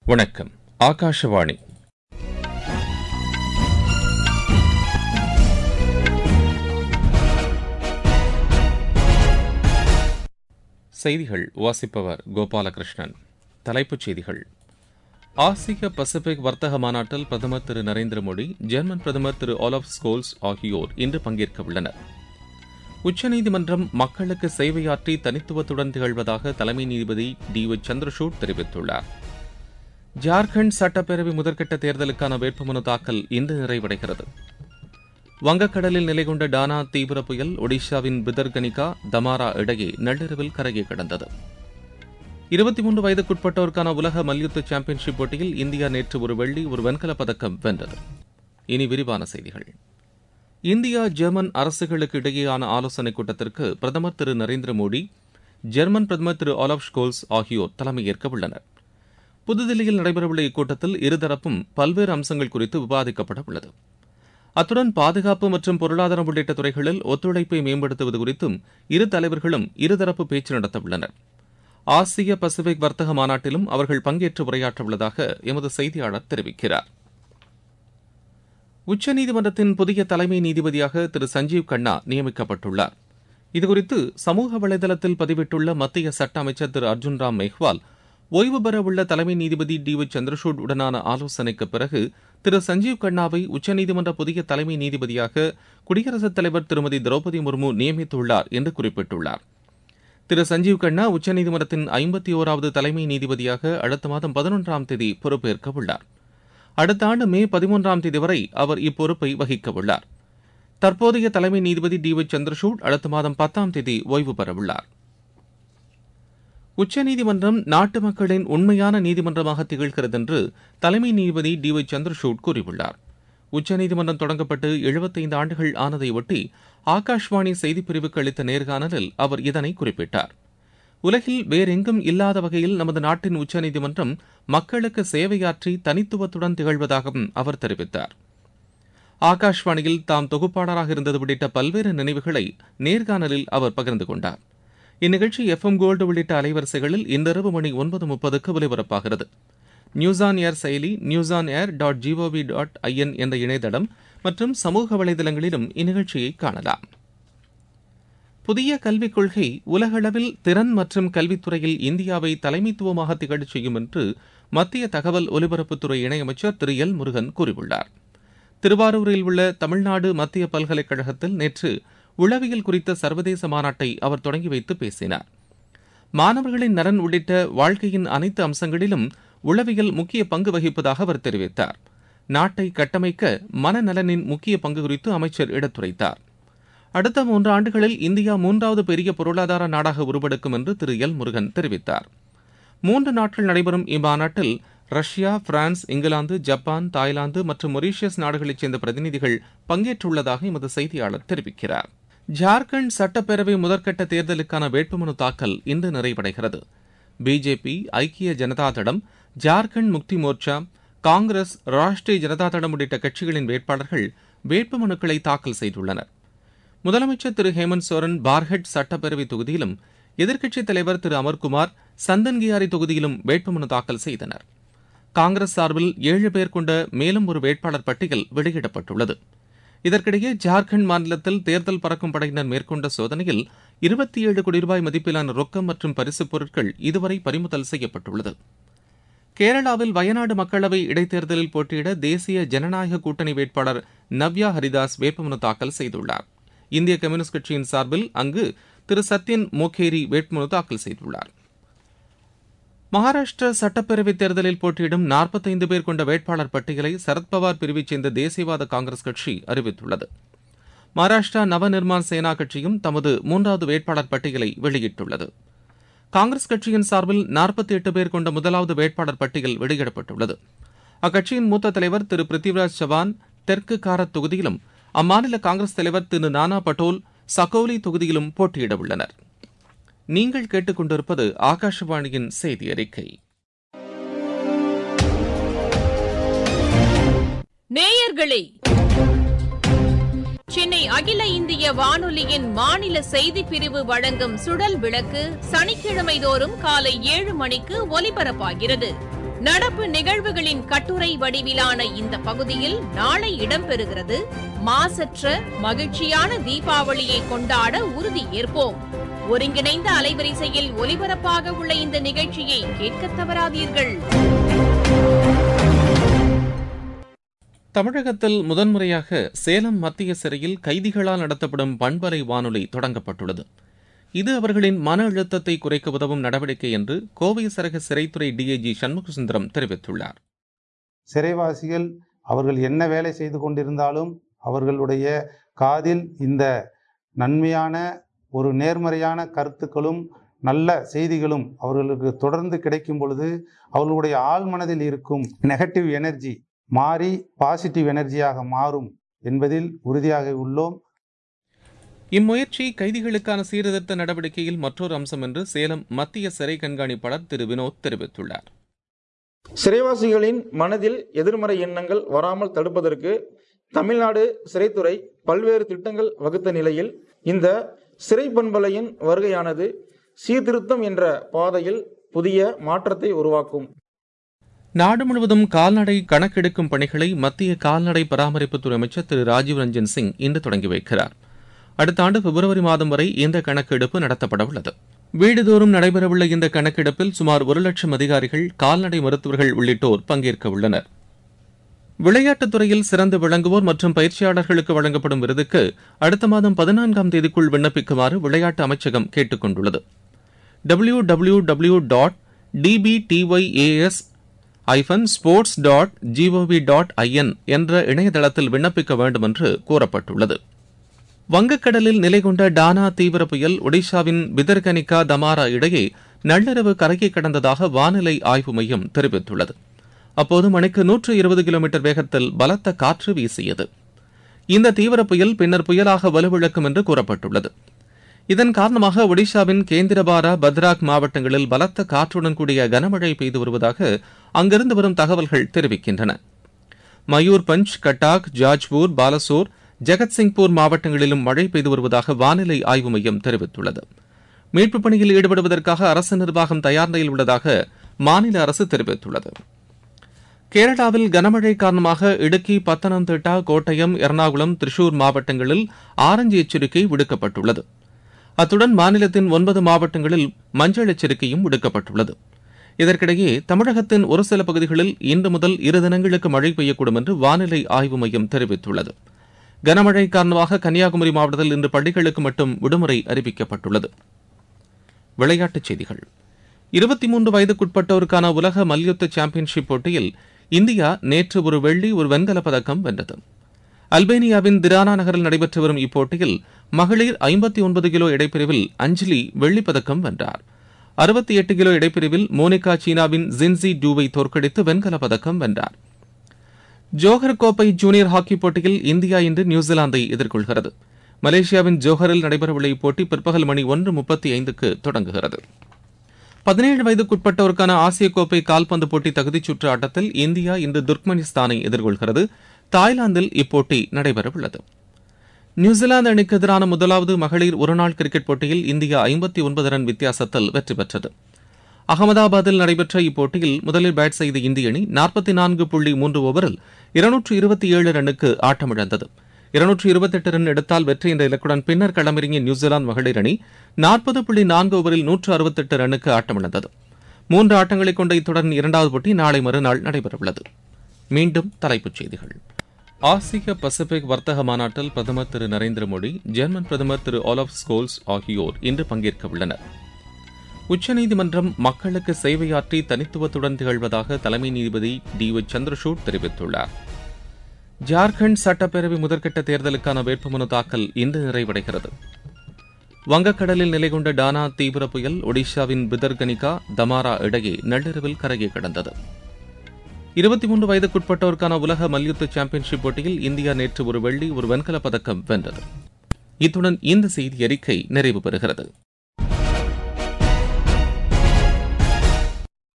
வணக்கம் ஆகாஷவாணி செய்திகள் வாசிப்பவர் கோபாலகிருஷ்ணன் தலைப்புச் செய்திகள் ஆசிய பசிபிக் வர்த்தக மாநாட்டில் பிரதமர் திரு நரேந்திர மோடி ஜெர்மன் பிரதமர் திரு ஆலப் ஸ்கோல்ஸ் ஆகியோர் இன்று பங்கேற்க உள்ளனர் உச்சநீதிமன்றம் மக்களுக்கு சேவையாற்றி தனித்துவத்துடன் திகழ்வதாக தலைமை நீதிபதி டி ஒய் சந்திரசூட் தெரிவித்துள்ளார் ஜார்க்கண்ட் சட்டப்பேரவை முதற்கட்ட தேர்தலுக்கான வேட்புமனு தாக்கல் இன்று நிறைவடைகிறது வங்கக்கடலில் நிலை கொண்ட டானா தீவிர புயல் ஒடிஷாவின் பிதர்கனிகா தமாரா இடையே நள்ளிரவில் கரையை கடந்தது இருபத்தி மூன்று வயதுக்குட்பட்டோருக்கான உலக மல்யுத்த சாம்பியன்ஷிப் போட்டியில் இந்தியா நேற்று ஒரு வெள்ளி ஒரு வெண்கலப் பதக்கம் வென்றது இனி விரிவான செய்திகள் இந்தியா ஜெர்மன் அரசுகளுக்கு இடையேயான ஆலோசனைக் கூட்டத்திற்கு பிரதமர் திரு நரேந்திர மோடி ஜெர்மன் பிரதமர் திரு ஆலப் ஷ்கோல்ஸ் ஆகியோர் தலைமையேற்க உள்ளனர் புதுதில்லியில் நடைபெறவுள்ள இக்கூட்டத்தில் இருதரப்பும் பல்வேறு அம்சங்கள் குறித்து விவாதிக்கப்பட உள்ளது அத்துடன் பாதுகாப்பு மற்றும் பொருளாதாரம் உள்ளிட்ட துறைகளில் ஒத்துழைப்பை மேம்படுத்துவது குறித்தும் இரு தலைவர்களும் இருதரப்பு பேச்சு நடத்தவுள்ளனர் ஆசிய பசிபிக் வர்த்தக மாநாட்டிலும் அவர்கள் பங்கேற்று உரையாற்ற உள்ளதாக எமது செய்தியாளர் தெரிவிக்கிறார் உச்சநீதிமன்றத்தின் புதிய தலைமை நீதிபதியாக திரு சஞ்சீவ் கண்ணா நியமிக்கப்பட்டுள்ளார் இதுகுறித்து சமூக வலைதளத்தில் பதிவிட்டுள்ள மத்திய சட்ட அமைச்சர் திரு அர்ஜுன் ராம் மெஹ்வால் ஓய்வு பெறவுள்ள தலைமை நீதிபதி டி ஒய் சந்திரசூட் உடனான ஆலோசனைக்கு பிறகு திரு சஞ்சீவ் கண்ணாவை உச்சநீதிமன்ற புதிய தலைமை நீதிபதியாக குடியரசுத் தலைவர் திருமதி திரௌபதி முர்மு நியமித்துள்ளார் என்று குறிப்பிட்டுள்ளார் திரு சஞ்சீவ் கண்ணா உச்சநீதிமன்றத்தின் ஐம்பத்தி ஓராவது தலைமை நீதிபதியாக அடுத்த மாதம் பதினொன்றாம் தேதி பொறுப்பேற்க உள்ளார் அடுத்த ஆண்டு மே பதிமூன்றாம் தேதி வரை அவர் இப்பொறுப்பை வகிக்க உள்ளார் தற்போதைய தலைமை நீதிபதி டி ஒய் சந்திரசூட் அடுத்த மாதம் பத்தாம் தேதி ஓய்வு பெறவுள்ளார் உச்சநீதிமன்றம் நாட்டு மக்களின் உண்மையான நீதிமன்றமாக திகழ்கிறது என்று தலைமை நீதிபதி டி ஒய் சந்திரசூட் கூறியுள்ளார் உச்சநீதிமன்றம் தொடங்கப்பட்டு எழுபத்தைந்து ஆண்டுகள் ஆனதை ஒட்டி ஆகாஷ்வாணி செய்திப்பிரிவுக்கு அளித்த நேர்காணலில் அவர் இதனை குறிப்பிட்டார் உலகில் வேறெங்கும் இல்லாத வகையில் நமது நாட்டின் உச்சநீதிமன்றம் மக்களுக்கு சேவையாற்றி தனித்துவத்துடன் திகழ்வதாகவும் அவர் தெரிவித்தார் ஆகாஷ்வாணியில் தாம் தொகுப்பாளராக இருந்தது உள்ளிட்ட பல்வேறு நினைவுகளை நேர்காணலில் அவர் பகிர்ந்து கொண்டார் இந்நிகழ்ச்சி எஃப் எம் கோல்டு உள்ளிட்ட அலைவரிசைகளில் இன்றிரவு மணி ஒன்பது முப்பதுக்கு ஒலிபரப்பாகிறது நியூஸ் ஆன் ஏர் செயலி news on air dot G O V dot I N என்ற இணையதளம் மற்றும் சமூக வலைதளங்களிலும் இந்நிகழ்ச்சியை காணலாம் புதிய கல்விக் கொள்கை உலகளவில் திறன் மற்றும் கல்வித்துறையில் இந்தியாவை தலைமைத்துவமாக திகழச் செய்யும் என்று மத்திய தகவல் ஒலிபரப்புத்துறை இணையமைச்சர் திரு எல் முருகன் கூறியுள்ளார் திருவாரூரில் உள்ள தமிழ்நாடு மத்திய பல்கலைக்கழகத்தில் நேற்று உளவியல் குறித்த சர்வதேச மாநாட்டை அவர் தொடங்கி வைத்து பேசினார் மாணவர்களின் நலன் உள்ளிட்ட வாழ்க்கையின் அனைத்து அம்சங்களிலும் உளவியல் முக்கிய பங்கு வகிப்பதாக அவர் தெரிவித்தார் நாட்டை கட்டமைக்க மனநலனின் முக்கிய பங்கு குறித்து அமைச்சர் எடுத்துரைத்தார் அடுத்த மூன்று ஆண்டுகளில் இந்தியா மூன்றாவது பெரிய பொருளாதார நாடாக உருவெடுக்கும் என்று திரு எல் முருகன் தெரிவித்தார் மூன்று நாட்கள் நடைபெறும் இம்மாநாட்டில் Russia France England Japan Thailand மற்றும் மொரீஷியஸ் நாடுகளைச் சேர்ந்த பிரதிநிதிகள் பங்கேற்றுள்ளதாக எமது செய்தியாளர் தெரிவிக்கிறார் ஜார்க்கண்ட் சட்டப்பேரவை முதற்கட்ட தேர்தலுக்கான வேட்புமனு தாக்கல் இன்று நிறைவடைகிறது பிஜேபி ஐக்கிய ஜனதாதளம் ஜார்க்கண்ட் முக்தி மோர்ச்சா காங்கிரஸ் ராஷ்டிரிய ஜனதாதளம் உள்ளிட்ட கட்சிகளின் வேட்பாளர்கள் வேட்புமனுக்களை தாக்கல் செய்துள்ளனர் முதலமைச்சர் திரு ஹேமந்த் சோரன் பார்ஹெட் சட்டப்பேரவை தொகுதியிலும் எதிர்க்கட்சித் தலைவர் திரு அமர்குமார் சந்தன்கியாரி தொகுதியிலும் வேட்புமனு தாக்கல் செய்தனர் காங்கிரஸ் சார்பில் ஏழு பேர் கொண்ட மேலும் ஒரு வேட்பாளர் பட்டியல் வெளியிடப்பட்டுள்ளது இதற்கிடையே ஜார்க்கண்ட் மாநிலத்தில் தேர்தல் பறக்கும் படையினர் மேற்கொண்ட சோதனையில் இருபத்தி ஏழு கோடி ரூபாய் மதிப்பிலான ரொக்கம் மற்றும் பரிசுப் பொருட்கள் இதுவரை பறிமுதல் செய்யப்பட்டுள்ளது கேரளாவில் வயநாடு மக்களவை இடைத்தேர்தலில் போட்டியிட தேசிய ஜனநாயக கூட்டணி வேட்பாளர் நவ்யா ஹரிதாஸ் வேட்புமனு தாக்கல் செய்துள்ளார் இந்திய கம்யூனிஸ்ட் கட்சியின் சார்பில் அங்கு திரு சத்யன் மோகேரி வேட்புமனு தாக்கல் செய்துள்ளார் மகாராஷ்டிரா சட்டப்பேரவைத் தேர்தலில் போட்டியிடும் நாற்பத்தைந்து பேர் கொண்ட வேட்பாளர் பட்டியலை சரத்பவார் பிரிவைச் சேர்ந்த தேசியவாத காங்கிரஸ் கட்சி அறிவித்துள்ளது மகாராஷ்டிரா நவநிர்மான் சேனா கட்சியும் தமது மூன்றாவது வேட்பாளர் பட்டியலை வெளியிட்டுள்ளது காங்கிரஸ் கட்சியின் சார்பில் நாற்பத்தி எட்டு பேர் கொண்ட முதலாவது வேட்பாளர் பட்டியல் வெளியிடப்பட்டுள்ளது அக்கட்சியின் மூத்த தலைவர் திரு பிருத்திவிராஜ் சவான் தெற்கு காரத் தொகுதியிலும் அம்மாநில காங்கிரஸ் தலைவர் திரு நானா பட்டோல் சகோலி தொகுதியிலும் போட்டியிட உள்ளனர் நீங்கள் கேட்டுக்கொண்டிருப்பது ஆகாஷவாணியின் செய்தி அறிக்கை நேயர்களே சென்னை அகில இந்திய வானொலியின் மாநில செய்திப் பிரிவு வழங்கும் சுடல் விளக்கு சனிக்கிழமை தோறும் காலை ஏழு மணிக்கு ஒலிபரப்பாகிறது நடப்பு நிகழ்வுகளின் கட்டுரை வடிவிலான இந்த பகுதியில் நாளை இடம்பெறுகிறது மாசற்ற மகிழ்ச்சியான தீபாவளியை கொண்டாட உறுதி ஏற்போம் ஒருங்கிணைந்த அலைவரிசையில் ஒலிபரப்பாக உள்ள இந்த நிகழ்ச்சியை கேட்க தவறாதீர்கள் தமிழகத்தில் முதன்முறையாக சேலம் மத்திய சிறையில் கைதிகளால் நடத்தப்படும் பண்பலை வானொலி தொடங்கப்பட்டுள்ளது இது அவர்களின் மன அழுத்தத்தை குறைக்க உதவும் நடவடிக்கை என்று கோவை சரக சிறைத்துறை டிஐஜி சண்முகசுந்தரம் தெரிவித்துள்ளார் சிறைவாசிகள் அவர்கள் என்ன வேலை செய்து கொண்டிருந்தாலும் அவர்களுடைய காதில் இந்த நன்மையான ஒரு நேர்மறையான கருத்துக்களும் நல்ல செய்திகளும் அவர்களுக்கு தொடர்ந்து கிடைக்கும் பொழுது அவர்களுடைய ஆழ்மனதில் இருக்கும் நெகட்டிவ் எனர்ஜி மாறி பாசிட்டிவ் எனர்ஜியாக மாறும் என்பதில் உறுதியாக உள்ளோம் இம்முயற்சி கைதிகளுக்கான சீர்திருத்த நடவடிக்கையில் மற்றொரு அம்சம் என்று சேலம் மத்திய சிறை கண்காணிப்பாளர் திரு வினோத் தெரிவித்துள்ளார் சிறைவாசிகளின் மனதில் எதிர்மறை எண்ணங்கள் வராமல் தடுப்பதற்கு தமிழ்நாடு சிறைத்துறை பல்வேறு திட்டங்கள் வகுத்த நிலையில் இந்த சிறை பண்பலையின் வருகையானது சீர்திருத்தம் என்ற பாதையில் புதிய மாற்றத்தை உருவாக்கும் நாடு முழுவதும் கால்நடை கணக்கெடுக்கும் பணிகளை மத்திய கால்நடை பராமரிப்புத்துறை அமைச்சர் திரு ராஜீவ் ரஞ்சன் சிங் இன்று தொடங்கி வைக்கிறார் அடுத்த ஆண்டு பிப்ரவரி மாதம் வரை இந்த கணக்கெடுப்பு நடத்தப்பட உள்ளது வீடுதோறும் நடைபெறவுள்ள இந்த கணக்கெடுப்பில் சுமார் ஒரு லட்சம் அதிகாரிகள் கால்நடை மருத்துவர்கள் உள்ளிட்டோர் பங்கேற்க உள்ளனர் விளையாட்டுத் துறையில் சிறந்து விளங்குவோர் மற்றும் பயிற்சியாளர்களுக்கு வழங்கப்படும் விருதுக்கு அடுத்த மாதம் பதினான்காம் தேதிக்குள் விண்ணப்பிக்குமாறு விளையாட்டு அமைச்சகம் கேட்டுக் கொண்டுள்ளது W W W dot D P D Y A S hyphen sports dot G O V dot I N என்ற இணையதளத்தில் விண்ணப்பிக்க வேண்டும் என்று கூறப்பட்டுள்ளது வங்கக்கடலில் நிலை கொண்ட டானா தீவிர புயல் ஒடிஷாவின் பிதர்கனிகா தமாரா இடையே நள்ளிரவு கரையை கடந்ததாக வானிலை ஆய்வு மையம் தெரிவித்துள்ளது அப்போது மணிக்கு நூற்று இருபது கிலோமீட்டர் வேகத்தில் பலத்த காற்று வீசியது இந்த தீவிர புயல் பின்னர் புயலாக வலுவிழக்கும் என்று கூறப்பட்டுள்ளது இதன் காரணமாக ஒடிஷாவின் கேந்திரபாரா பத்ராக் மாவட்டங்களில் பலத்த காற்றுடன் கூடிய கனமழை பெய்து வருவதாக அங்கிருந்து வரும் தகவல்கள் தெரிவிக்கின்றன மயூர்பஞ்ச் கட்டாக் ஜாஜ்பூர் பாலசோர் ஜெகத்சிங்பூர் மாவட்டங்களிலும் மழை பெய்து வருவதாக வானிலை ஆய்வு மையம் தெரிவித்துள்ளது மீட்புப் பணியில் ஈடுபடுவதற்காக அரசு நிர்வாகம் தயார் நிலையில் உள்ளதாக மாநில அரசு தெரிவித்துள்ளது கேரளாவில் கனமழை காரணமாக இடுக்கி பத்தனம்திட்டா கோட்டயம் எர்ணாகுளம் திரிசூர் மாவட்டங்களில் ஆரஞ்சு எச்சரிக்கை விடுக்கப்பட்டுள்ளது அத்துடன் மாநிலத்தின் ஒன்பது மாவட்டங்களில் மஞ்சள் எச்சரிக்கையும் விடுக்கப்பட்டுள்ளது இதற்கிடையே தமிழகத்தின் ஒரு சில பகுதிகளில் இன்று முதல் இரு தினங்களுக்கு மழை பெய்யக்கூடும் என்று வானிலை ஆய்வு மையம் தெரிவித்துள்ளது கனமழை காரணமாக கன்னியாகுமரி மாவட்டத்தில் இன்று பள்ளிகளுக்கு மட்டும் விடுமுறை அறிவிக்கப்பட்டுள்ளது விளையாட்டுச் செய்திகள் இருபத்தி மூன்று வயதுக்குட்பட்டோருக்கான உலக மல்யுத்த சாம்பியன்ஷிப் போட்டியில் இந்தியா நேற்று ஒரு வெள்ளி ஒரு வெண்கலப் பதக்கம் வென்றது அல்பேனியாவின் திரானா நகரில் நடைபெற்று வரும் இப்போட்டியில் மகளிர் ஐம்பத்தி ஒன்பது கிலோ இடைப்பிரிவில் அஞ்சலி வெள்ளிப் பதக்கம் வென்றார் அறுபத்தி எட்டு கிலோ இடைப்பிரிவில் மோனிகா சீனாவின் ஜின்சி டூவை தோற்கடித்து வெண்கலப் பதக்கம் வென்றார் ஜோஹர் கோப்பை ஜூனியர் ஹாக்கி போட்டியில் இந்தியா இன்று நியூசிலாந்தை எதிர்கொள்கிறது மலேசியாவின் ஜோஹரில் நடைபெறவுள்ள இப்போட்டி பிற்பகல் மணி ஒன்று முப்பத்தி ஐந்துக்கு தொடங்குகிறது பதினேழு வயதுக்குட்பட்டோருக்கான ஆசிய கோப்பை கால்பந்து போட்டி தகுதிச் சுற்று ஆட்டத்தில் இந்தியா இன்று துர்க்மெனிஸ்தானை எதிர்கொள்கிறது தாய்லாந்தில் இப்போட்டி நடைபெறவுள்ளது நியூசிலாந்து அணிக்கு எதிரான முதலாவது மகளிர் ஒருநாள் கிரிக்கெட் போட்டியில் இந்தியா ஐம்பத்தி ஒன்பது ரன் வித்தியாசத்தில் வெற்றி பெற்றது அகமதாபாத்தில் நடைபெற்ற இப்போட்டியில் முதலில் பேட் செய்த இந்திய அணி நாற்பத்தி நான்கு புள்ளி மூன்று ஓவரில் இருநூற்று இருபத்தி ஏழு ரன்னுக்கு ஆட்டமிழந்தது இருநூற்று இருபத்தெட்டு ரன் எடுத்தால் வெற்றி என்ற இலக்குடன் பின்னர் களமிறங்கிய நியூசிலாந்து மகளிர் அணி நாற்பது புள்ளி நான்கு ஓவரில் நூற்று அறுபத்தெட்டு ரன்னுக்கு ஆட்டமிழந்தது மூன்று ஆட்டங்களை கொண்ட இத்துடன் இரண்டாவது போட்டி நாளை மறுநாள் நடைபெறவுள்ளது மீண்டும் தலைப்புச் செய்திகள் ஆசிய பசிபிக் வர்த்தக மாநாட்டில் பிரதமர் திரு நரேந்திர மோடி ஜெர்மன் பிரதமர் திரு ஆலப் ஸ்கோல்ஸ் ஆகியோர் இன்று பங்கேற்க உள்ளனர் உச்சநீதிமன்றம் மக்களுக்கு சேவையாற்றி தனித்துவத்துடன் திகழ்வதாக தலைமை நீதிபதி டி ஒய் சந்திரசூட் தெரிவித்துள்ளார் ஜார்க்கண்ட் சட்டப்பேரவை முதற்கட்ட தேர்தலுக்கான வேட்புமனு தாக்கல் இன்று நிறைவடைகிறது வங்கக்கடலில் நிலை கொண்ட டானா தீவிர புயல் ஒடிஷாவின் பிதர்கனிகா தமாரா இடையே நள்ளிரவில் கரையை கடந்தது இருபத்தி மூன்று வயதுக்குட்பட்டோருக்கான உலக மல்யுத்த சாம்பியன்ஷிப் போட்டியில் இந்தியா நேற்று ஒரு வெள்ளி ஒரு வெண்கலப் பதக்கம் வென்றது இத்துடன் இந்த செய்தி அறிக்கை நிறைவு பெறுகிறது